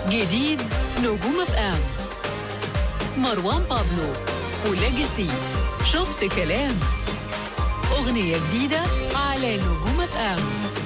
جديد نجوم اف ام مروان بابلو وليجاسي شفت كلام أغنية جديدة على نجوم اف ام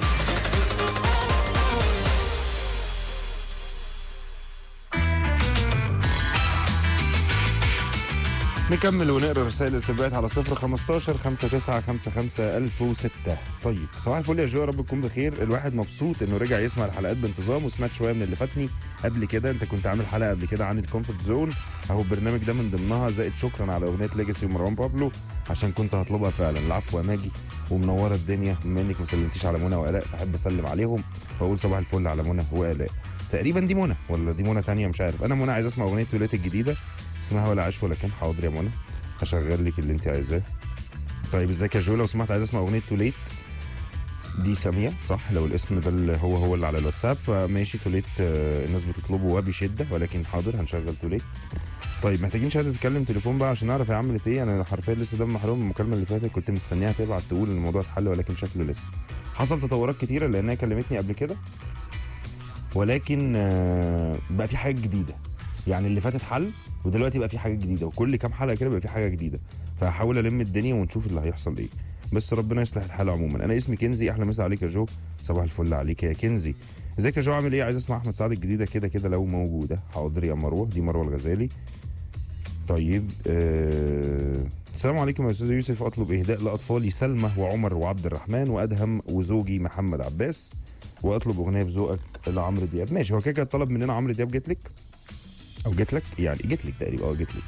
نكمل ونقرا الرسائل اللي اتبعت على 0 15 59 55 1006 طيب صباح الفل يا جو يا رب تكون بخير الواحد مبسوط انه رجع يسمع الحلقات بانتظام وسمعت شويه من اللي فاتني قبل كده انت كنت عامل حلقه قبل كده عن الكومفورت زون اهو البرنامج ده من ضمنها زائد شكرا على اغنيه ليجاسي ومروان بابلو عشان كنت هطلبها فعلا العفو يا ماجي ومنوره الدنيا بما انك ما سلمتيش على منى والاء فاحب اسلم عليهم واقول صباح الفل على منى والاء تقريبا دي منى ولا دي منى تانية مش عارف انا منى عايز اسمع اغنيه ولاد الجديده اسمها ولا عاش ولا كان حاضر يا منى هشغل لك اللي انت عايزاه طيب ازيك يا جو لو سمحت عايز اسمع اغنيه توليت دي ساميه صح لو الاسم ده اللي هو هو اللي على الواتساب فماشي توليت آه، الناس بتطلبه وبشده ولكن حاضر هنشغل توليت طيب محتاجين شهاده تتكلم تليفون بقى عشان اعرف هي عملت ايه انا حرفيا لسه دم محروم من المكالمه اللي فاتت كنت مستنيها تبعت تقول ان الموضوع اتحل ولكن شكله لسه حصل تطورات كتيره لانها كلمتني قبل كده ولكن آه، بقى في حاجه جديده يعني اللي فاتت حل ودلوقتي بقى في حاجه جديده وكل كام حلقه كده بقى في حاجه جديده فهحاول الم الدنيا ونشوف اللي هيحصل ايه بس ربنا يصلح الحال عموما انا اسمي كنزي احلى مسا عليك يا جو صباح الفل عليك يا كنزي ازيك يا جو عامل ايه عايز اسمع احمد سعد الجديده كده كده لو موجوده حاضر يا مروه دي مروه الغزالي طيب آه... السلام عليكم يا استاذ يوسف اطلب اهداء لاطفالي سلمى وعمر وعبد الرحمن وادهم وزوجي محمد عباس واطلب اغنيه بذوقك لعمرو دياب ماشي هو كده كده طلب مننا عمرو دياب جت لك او جت لك يعني جت لك تقريبا اه جت لك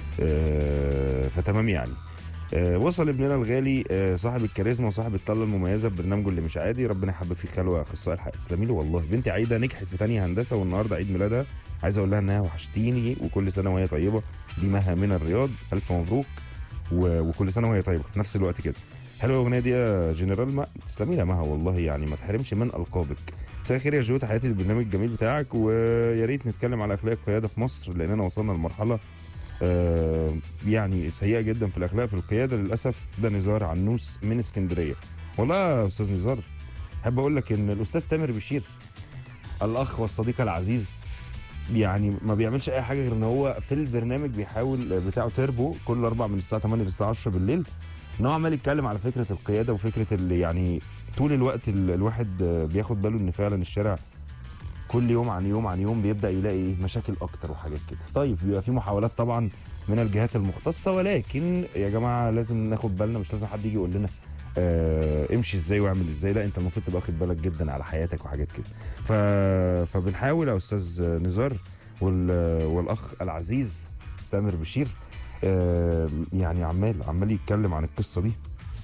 آه فتمام يعني آه وصل ابننا الغالي آه صاحب الكاريزما وصاحب الطله المميزه ببرنامجه اللي مش عادي ربنا يحبب فيه خلوه اخصائي الحياه تسلمي له والله بنتي عايده نجحت في تانية هندسه والنهارده عيد ميلادها عايز اقول لها انها وحشتيني وكل سنه وهي طيبه دي مها من الرياض الف مبروك و... وكل سنه وهي طيبه في نفس الوقت كده حلوه الاغنيه دي يا جنرال ما تسلمي لها مها والله يعني ما تحرمش من القابك مساء الخير يا جو تحياتي للبرنامج الجميل بتاعك ويا ريت نتكلم على اخلاق القياده في مصر لاننا وصلنا لمرحله آه يعني سيئه جدا في الاخلاق في القياده للاسف ده نزار عنوس من اسكندريه والله يا استاذ نزار احب اقول لك ان الاستاذ تامر بشير الاخ والصديق العزيز يعني ما بيعملش اي حاجه غير ان هو في البرنامج بيحاول بتاعه تيربو كل اربع من الساعه 8 للساعه 10 بالليل ان هو عمال يتكلم على فكره القياده وفكره اللي يعني طول الوقت ال- الواحد بياخد باله ان فعلا الشارع كل يوم عن يوم عن يوم بيبدا يلاقي ايه مشاكل اكتر وحاجات كده طيب بيبقى في محاولات طبعا من الجهات المختصه ولكن يا جماعه لازم ناخد بالنا مش لازم حد يجي يقول لنا آه امشي ازاي واعمل ازاي لا انت المفروض تبقى واخد بالك جدا على حياتك وحاجات كده ف... فبنحاول يا استاذ نزار وال... والاخ العزيز تامر بشير آه يعني عمال عمال يتكلم عن القصه دي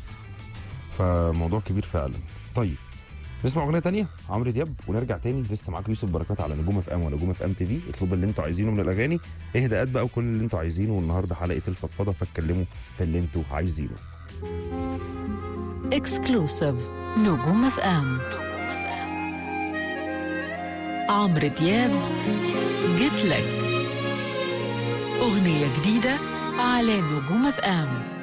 فموضوع كبير فعلا طيب نسمع اغنيه تانية عمرو دياب ونرجع تاني لسه معاكم يوسف بركات على نجوم اف ام ونجوم اف ام تي في اطلبوا اللي انتوا عايزينه من الاغاني اهداءات بقى وكل اللي انتوا عايزينه والنهارده حلقه الفضفضه فاتكلموا في اللي انتوا عايزينه اكسكلوسيف نجوم اف ام عمرو دياب جيت لك أغنية جديدة على نجوم اف ام